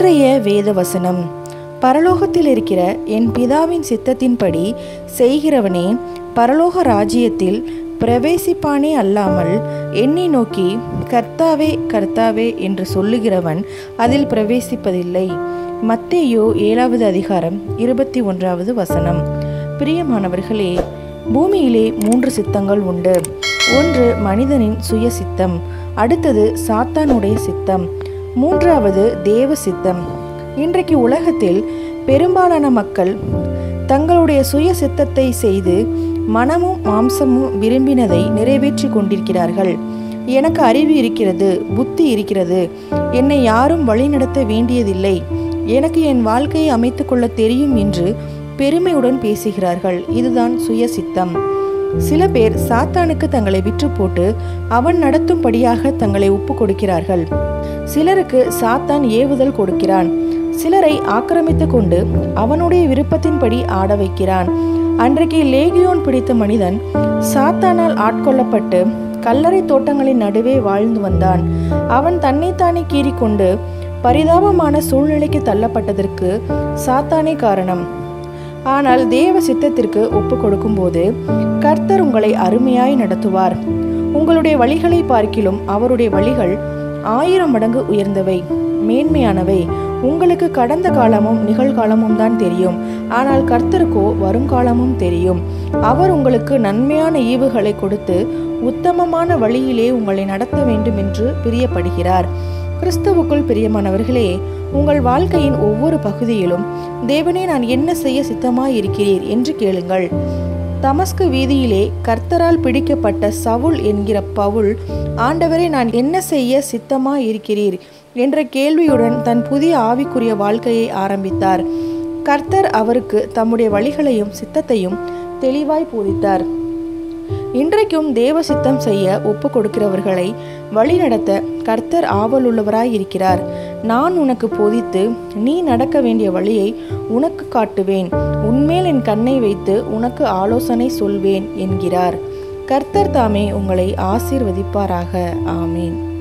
இன்றைய வேத வசனம் பரலோகத்தில் இருக்கிற என் பிதாவின் சித்தத்தின்படி செய்கிறவனே பரலோக ராஜ்யத்தில் பிரவேசிப்பானே அல்லாமல் என்னை நோக்கி கர்த்தாவே கர்த்தாவே என்று சொல்லுகிறவன் அதில் பிரவேசிப்பதில்லை மத்தேயோ ஏழாவது அதிகாரம் இருபத்தி ஒன்றாவது வசனம் பிரியமானவர்களே பூமியிலே மூன்று சித்தங்கள் உண்டு ஒன்று மனிதனின் சுய சித்தம் அடுத்தது சாத்தானுடைய சித்தம் மூன்றாவது தேவ சித்தம் இன்றைக்கு உலகத்தில் பெரும்பாலான மக்கள் தங்களுடைய சுய சித்தத்தை செய்து மனமும் மாம்சமும் விரும்பினதை நிறைவேற்றி கொண்டிருக்கிறார்கள் எனக்கு அறிவு இருக்கிறது புத்தி இருக்கிறது என்னை யாரும் வழிநடத்த வேண்டியதில்லை எனக்கு என் வாழ்க்கையை அமைத்துக் கொள்ள தெரியும் என்று பெருமையுடன் பேசுகிறார்கள் இதுதான் சுய சித்தம் சில பேர் சாத்தானுக்கு தங்களை விற்று போட்டு அவன் நடத்தும்படியாக தங்களை ஒப்பு கொடுக்கிறார்கள் சிலருக்கு சாத்தான் ஏவுதல் கொடுக்கிறான் சிலரை ஆக்கிரமித்து கொண்டு அவனுடைய விருப்பத்தின்படி ஆட வைக்கிறான் அன்றைக்கு லேகியோன் பிடித்த மனிதன் சாத்தானால் ஆட்கொள்ளப்பட்டு கல்லறை தோட்டங்களின் நடுவே வாழ்ந்து வந்தான் அவன் தன்னைத்தானே கீறிக்கொண்டு பரிதாபமான சூழ்நிலைக்கு தள்ளப்பட்டதற்கு சாத்தானே காரணம் ஆனால் தேவ சித்தத்திற்கு ஒப்பு கொடுக்கும்போது கர்த்தர் உங்களை அருமையாய் நடத்துவார் உங்களுடைய வழிகளை பார்க்கிலும் அவருடைய வழிகள் ஆயிரம் மடங்கு உயர்ந்தவை மேன்மையானவை உங்களுக்கு கடந்த காலமும் நிகழ்காலமும் தான் தெரியும் ஆனால் கர்த்தருக்கோ வருங்காலமும் தெரியும் அவர் உங்களுக்கு நன்மையான ஈவுகளை கொடுத்து உத்தமமான வழியிலே உங்களை நடத்த வேண்டும் என்று பிரியப்படுகிறார் கிறிஸ்துவுக்குள் பிரியமானவர்களே உங்கள் வாழ்க்கையின் ஒவ்வொரு பகுதியிலும் தேவனே நான் என்ன செய்ய சித்தமாய் இருக்கிறீர் என்று கேளுங்கள் தமஸ்கு வீதியிலே கர்த்தரால் பிடிக்கப்பட்ட சவுல் என்கிற பவுல் ஆண்டவரே நான் என்ன செய்ய சித்தமாய் இருக்கிறீர் என்ற கேள்வியுடன் தன் புதிய ஆவிக்குரிய வாழ்க்கையை ஆரம்பித்தார் கர்த்தர் அவருக்கு தம்முடைய வழிகளையும் சித்தத்தையும் தெளிவாய் போதித்தார் இன்றைக்கும் தேவ சித்தம் செய்ய ஒப்பு கொடுக்கிறவர்களை வழிநடத்த கர்த்தர் ஆவலுள்ளவராய் இருக்கிறார் நான் உனக்கு போதித்து நீ நடக்க வேண்டிய வழியை உனக்கு காட்டுவேன் உன்மேல் என் கண்ணை வைத்து உனக்கு ஆலோசனை சொல்வேன் என்கிறார் கர்த்தர் தாமே உங்களை ஆசீர்வதிப்பாராக ஆமேன்